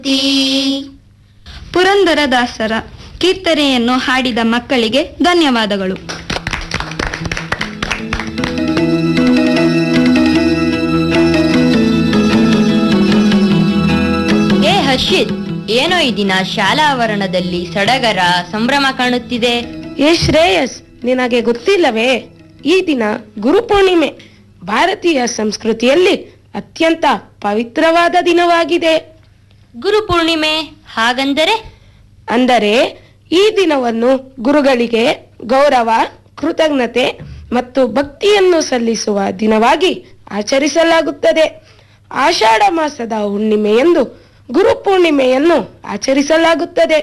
ಪುರಂದರದಾಸರ ಕೀರ್ತನೆಯನ್ನು ಹಾಡಿದ ಮಕ್ಕಳಿಗೆ ಧನ್ಯವಾದಗಳು ಏ ಹರ್ಷಿತ್ ಏನೋ ಈ ದಿನ ಶಾಲಾ ಆವರಣದಲ್ಲಿ ಸಡಗರ ಸಂಭ್ರಮ ಕಾಣುತ್ತಿದೆ ಏ ಶ್ರೇಯಸ್ ನಿನಗೆ ಗೊತ್ತಿಲ್ಲವೇ ಈ ದಿನ ಗುರುಪೂರ್ಣಿಮೆ ಭಾರತೀಯ ಸಂಸ್ಕೃತಿಯಲ್ಲಿ ಅತ್ಯಂತ ಪವಿತ್ರವಾದ ದಿನವಾಗಿದೆ ಗುರುಪೂರ್ಣಿಮೆ ಹಾಗಂದರೆ ಅಂದರೆ ಈ ದಿನವನ್ನು ಗುರುಗಳಿಗೆ ಗೌರವ ಕೃತಜ್ಞತೆ ಮತ್ತು ಭಕ್ತಿಯನ್ನು ಸಲ್ಲಿಸುವ ದಿನವಾಗಿ ಆಚರಿಸಲಾಗುತ್ತದೆ ಆಷಾಢ ಮಾಸದ ಹುಣ್ಣಿಮೆಯಂದು ಗುರುಪೂರ್ಣಿಮೆಯನ್ನು ಆಚರಿಸಲಾಗುತ್ತದೆ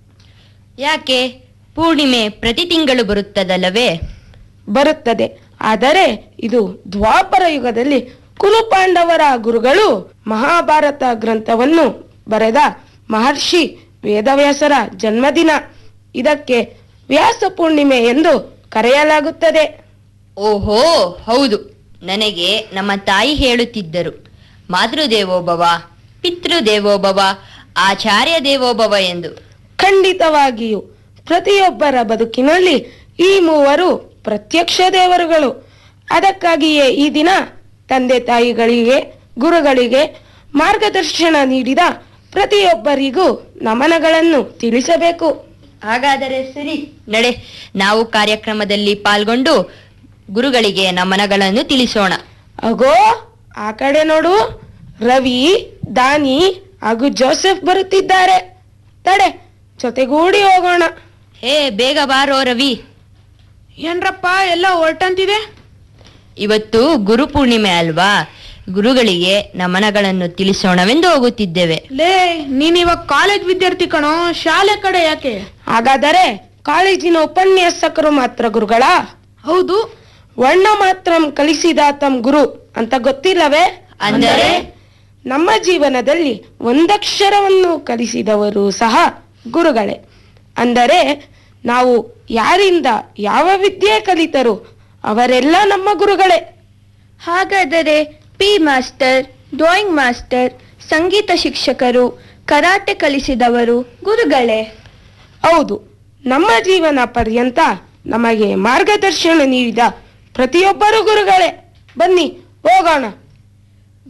ಯಾಕೆ ಪೂರ್ಣಿಮೆ ಪ್ರತಿ ತಿಂಗಳು ಬರುತ್ತದಲ್ಲವೇ ಬರುತ್ತದೆ ಆದರೆ ಇದು ದ್ವಾಪರ ಯುಗದಲ್ಲಿ ಕುರುಪಾಂಡವರ ಗುರುಗಳು ಮಹಾಭಾರತ ಗ್ರಂಥವನ್ನು ಬರೆದ ಮಹರ್ಷಿ ವೇದವ್ಯಾಸರ ಜನ್ಮದಿನ ಇದಕ್ಕೆ ವ್ಯಾಸ ಪೂರ್ಣಿಮೆ ಎಂದು ಕರೆಯಲಾಗುತ್ತದೆ ಓಹೋ ಹೌದು ನನಗೆ ನಮ್ಮ ತಾಯಿ ಹೇಳುತ್ತಿದ್ದರು ಮಾತೃದೇವೋಭವ ಪಿತೃದೇವೋಭವ ಆಚಾರ್ಯ ದೇವೋಭವ ಎಂದು ಖಂಡಿತವಾಗಿಯೂ ಪ್ರತಿಯೊಬ್ಬರ ಬದುಕಿನಲ್ಲಿ ಈ ಮೂವರು ಪ್ರತ್ಯಕ್ಷ ದೇವರುಗಳು ಅದಕ್ಕಾಗಿಯೇ ಈ ದಿನ ತಂದೆ ತಾಯಿಗಳಿಗೆ ಗುರುಗಳಿಗೆ ಮಾರ್ಗದರ್ಶನ ನೀಡಿದ ಪ್ರತಿಯೊಬ್ಬರಿಗೂ ನಮನಗಳನ್ನು ತಿಳಿಸಬೇಕು ಹಾಗಾದರೆ ಸರಿ ನಡೆ ನಾವು ಕಾರ್ಯಕ್ರಮದಲ್ಲಿ ಪಾಲ್ಗೊಂಡು ಗುರುಗಳಿಗೆ ನಮನಗಳನ್ನು ತಿಳಿಸೋಣ ಅಗೋ ಆ ಕಡೆ ನೋಡು ರವಿ ದಾನಿ ಹಾಗೂ ಜೋಸೆಫ್ ಬರುತ್ತಿದ್ದಾರೆ ತಡೆ ಜೊತೆಗೂಡಿ ಹೋಗೋಣ ಹೇ ಬೇಗ ಬಾರೋ ರವಿ ಏನ್ರಪ್ಪ ಎಲ್ಲ ಹೊರಟಂತಿದೆ ಇವತ್ತು ಗುರುಪೂರ್ಣಿಮೆ ಅಲ್ವಾ ಗುರುಗಳಿಗೆ ನಮನಗಳನ್ನು ತಿಳಿಸೋಣವೆಂದು ಹೋಗುತ್ತಿದ್ದೇವೆ ಲೇ ನೀನ್ ಇವಾಗ ಕಾಲೇಜ್ ವಿದ್ಯಾರ್ಥಿ ಕಣೋ ಶಾಲೆ ಕಡೆ ಯಾಕೆ ಹಾಗಾದರೆ ಕಾಲೇಜಿನ ಉಪನ್ಯಾಸಕರು ಮಾತ್ರ ಗುರುಗಳ ಹೌದು ವರ್ಣ ಮಾತ್ರ ಕಲಿಸಿದ ತಮ್ ಗುರು ಅಂತ ಗೊತ್ತಿಲ್ಲವೇ ಅಂದರೆ? ನಮ್ಮ ಜೀವನದಲ್ಲಿ ಒಂದಕ್ಷರವನ್ನು ಕಲಿಸಿದವರು ಸಹ ಗುರುಗಳೇ ಅಂದರೆ ನಾವು ಯಾರಿಂದ ಯಾವ ವಿದ್ಯೆ ಕಲಿತರು ಅವರೆಲ್ಲ ನಮ್ಮ ಗುರುಗಳೇ ಹಾಗಾದರೆ ಪಿ ಮಾಸ್ಟರ್ ಡ್ರಾಯಿಂಗ್ ಮಾಸ್ಟರ್ ಸಂಗೀತ ಶಿಕ್ಷಕರು ಕರಾಟೆ ಕಲಿಸಿದವರು ಗುರುಗಳೇ ಹೌದು ನಮ್ಮ ಜೀವನ ಪರ್ಯಂತ ನಮಗೆ ಮಾರ್ಗದರ್ಶನ ನೀಡಿದ ಪ್ರತಿಯೊಬ್ಬರು ಗುರುಗಳೇ ಬನ್ನಿ ಹೋಗೋಣ